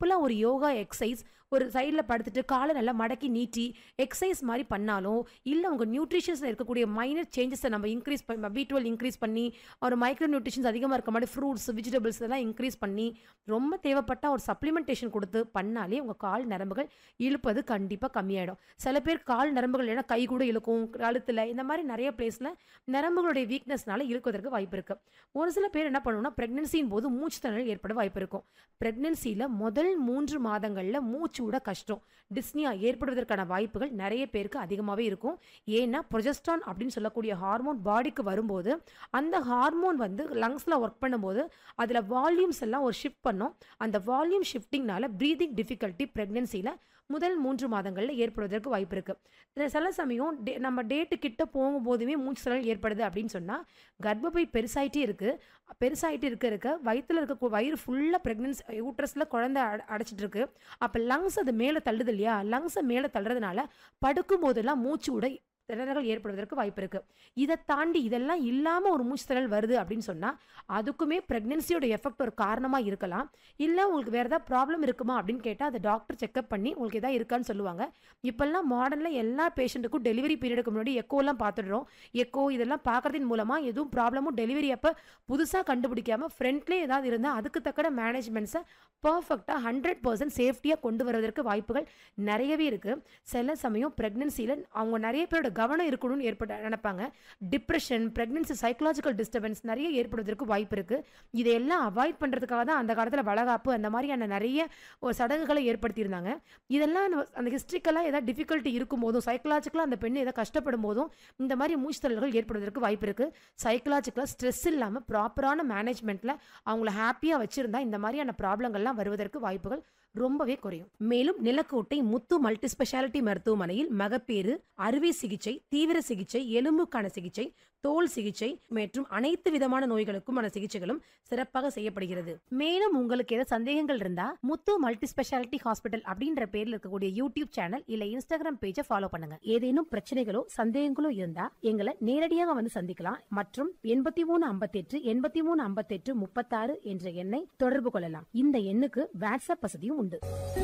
சிம்பிளா ஒரு யோகா எக்ஸசைஸ் ஒரு சைடில் படுத்துட்டு காலை நல்லா மடக்கி நீட்டி எக்ஸசைஸ் மாதிரி பண்ணாலும் இல்லை உங்கள் நியூட்ரிஷன்ஸில் இருக்கக்கூடிய மைனர் சேஞ்சஸை நம்ம இன்க்ரீஸ் பண்ணி பி டுவெல் இன்க்ரீஸ் பண்ணி ஒரு மைக்ரோ நியூட்ரிஷன்ஸ் அதிகமாக இருக்க மாதிரி ஃப்ரூட்ஸ் வெஜிடபிள்ஸ் எல்லாம் இன்க்ரீஸ் பண்ணி ரொம்ப தேவைப்பட்ட ஒரு சப்ளிமெண்டேஷன் கொடுத்து பண்ணாலே உங்கள் கால் நரம்புகள் இழுப்பது கண்டிப்பாக கம்மியாயிடும் சில பேர் கால் நரம்புகள் ஏன்னா கை கூட இழுக்கும் கழுத்தில் இந்த மாதிரி நிறைய பிளேஸில் நரம்புகளுடைய வீக்னஸ்னால இழுக்குவதற்கு வாய்ப்பு இருக்குது ஒரு சில பேர் என்ன பண்ணுவோம்னா ப்ரெக்னன்சியின் போது மூச்சு திணறல் ஏற்பட வாய்ப்பு இருக்கும் ப்ரெக்னன்சியில் முதல் மூன்று மாதங்களில் மூச்சு விட கஷ்டம் டிஸ்னியா ஏற்படுவதற்கான வாய்ப்புகள் நிறைய பேருக்கு அதிகமாகவே இருக்கும் ஏன்னா ப்ரொஜெஸ்ட்ரான் அப்படின்னு சொல்லக்கூடிய ஹார்மோன் பாடிக்கு வரும்போது அந்த ஹார்மோன் வந்து லங்ஸில் ஒர்க் பண்ணும்போது அதில் வால்யூம்ஸ் எல்லாம் ஒரு ஷிஃப்ட் பண்ணோம் அந்த வால்யூம் ஷிஃப்டிங்னால ப்ரீதிங் டிஃபிகல்ட்டி ப்ரெக்னென்சியில் முதல் மூன்று மாதங்களில் ஏற்படுவதற்கு வாய்ப்பு இருக்குது சில சமயம் டே நம்ம டேட்டு கிட்ட போகும்போதுமே மூச்சு திணறல் ஏற்படுது அப்படின்னு சொன்னால் கர்ப்பப்பை பெருசாயிட்டே இருக்குது பெருசாயிட்டு இருக்க இருக்க வயிற்றுல இருக்க வயிறு ஃபுல்லாக ப்ரெக்னன்சி யூட்ரஸில் குழந்தை அட- அடைச்சிட்டு இருக்கு அப்போ லங்ஸ் அது மேலே தள்ளுது இல்லையா லங்ஸை மேலே தள்ளுறதுனால படுக்கும் போதெல்லாம் மூச்சு விட திணறல்கள் ஏற்படுவதற்கு வாய்ப்பு இருக்கு இதை தாண்டி இதெல்லாம் இல்லாமல் ஒரு மூச்சு திணறல் வருது அப்படின்னு சொன்னால் அதுக்குமே ப்ரெக்னென்சியோட எஃபெக்ட் ஒரு காரணமாக இருக்கலாம் இல்லை உங்களுக்கு வேறு ஏதாவது ப்ராப்ளம் இருக்குமா அப்படின்னு கேட்டால் அதை டாக்டர் செக்அப் பண்ணி உங்களுக்கு எதாவது இருக்கான்னு சொல்லுவாங்க இப்போல்லாம் மாடர்னில் எல்லா பேஷண்ட்டுக்கும் டெலிவரி பீரியடுக்கு முன்னாடி எக்கோலாம் பார்த்துடுறோம் எக்கோ இதெல்லாம் பார்க்கறதின் மூலமாக எதுவும் ப்ராப்ளமும் டெலிவரி அப்போ புதுசாக கண்டுபிடிக்காம ஃப்ரண்ட்லேயே ஏதாவது இருந்தால் அதுக்கு தக்கன மேனேஜ்மெண்ட்ஸை பர்ஃபெக்டாக ஹண்ட்ரட் பர்சன்ட் சேஃப்டியாக கொண்டு வருவதற்கு வாய்ப்புகள் நிறையவே இருக்குது சில சமயம் ப்ரெக்னென்சியில் அவங்க நிறைய பேரோட கவனம் இருக்கணும்னு ஏற்பட நினைப்பாங்க டிப்ரெஷன் ப்ரெக்னென்சி சைக்கலாஜிக்கல் டிஸ்டர்பன்ஸ் நிறைய ஏற்படுவதற்கு வாய்ப்பு இருக்குது இதையெல்லாம் அவாய்ட் பண்ணுறதுக்காக தான் அந்த காலத்தில் வளகாப்பு அந்த மாதிரியான நிறைய ஒரு சடங்குகளை ஏற்படுத்தியிருந்தாங்க இதெல்லாம் நம்ம அந்த ஹிஸ்ட்ரிக்கலாக ஏதாவது டிஃபிகல்ட்டி இருக்கும் போதும் சைக்கலாஜிக்கலாக அந்த பெண் ஏதாவது கஷ்டப்படும் போதும் இந்த மாதிரி மூச்சுத்தழல்கள் ஏற்படுவதற்கு வாய்ப்பு இருக்குது சைக்கலாஜிக்கலாக ஸ்ட்ரெஸ் இல்லாமல் ப்ராப்பரான மேனேஜ்மெண்ட்டில் அவங்கள ஹாப்பியாக வச்சுருந்தா இந்த மாதிரியான ப்ராப்ளங்கள்லாம் வருவதற்கு வாய்ப்புகள் ரொம்பவே குறையும் மேலும் நிலக்கோட்டை முத்து மல்டி ஸ்பெஷாலிட்டி மருத்துவமனையில் மகப்பேறு அறுவை சிகிச்சை தீவிர சிகிச்சை எலும்புக்கான சிகிச்சை தோல் சிகிச்சை மற்றும் அனைத்து விதமான நோய்களுக்குமான சிகிச்சைகளும் சிறப்பாக செய்யப்படுகிறது மேலும் உங்களுக்கு ஏதாவது சந்தேகங்கள் இருந்தா முத்து மல்டி ஸ்பெஷாலிட்டி ஹாஸ்பிட்டல் அப்படின்ற பேர்ல இருக்கக்கூடிய யூடியூப் சேனல் இல்ல இன்ஸ்டாகிராம் பேஜை ஃபாலோ பண்ணுங்க ஏதேனும் பிரச்சனைகளோ சந்தேகங்களோ இருந்தா எங்களை நேரடியாக வந்து சந்திக்கலாம் மற்றும் எண்பத்தி மூணு ஐம்பத்தெட்டு எண்பத்தி மூணு ஐம்பத்தெட்டு முப்பத்தாறு என்ற எண்ணை தொடர்பு கொள்ளலாம் இந்த எண்ணுக்கு வாட்ஸ்அப் வசதியும் உண்டு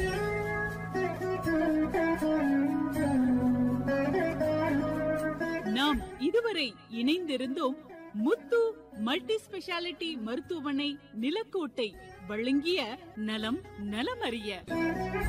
நாம் இதுவரை இணைந்திருந்தோம் முத்து மல்டி ஸ்பெஷாலிட்டி மருத்துவமனை நிலக்கோட்டை வழங்கிய நலம் நலமறிய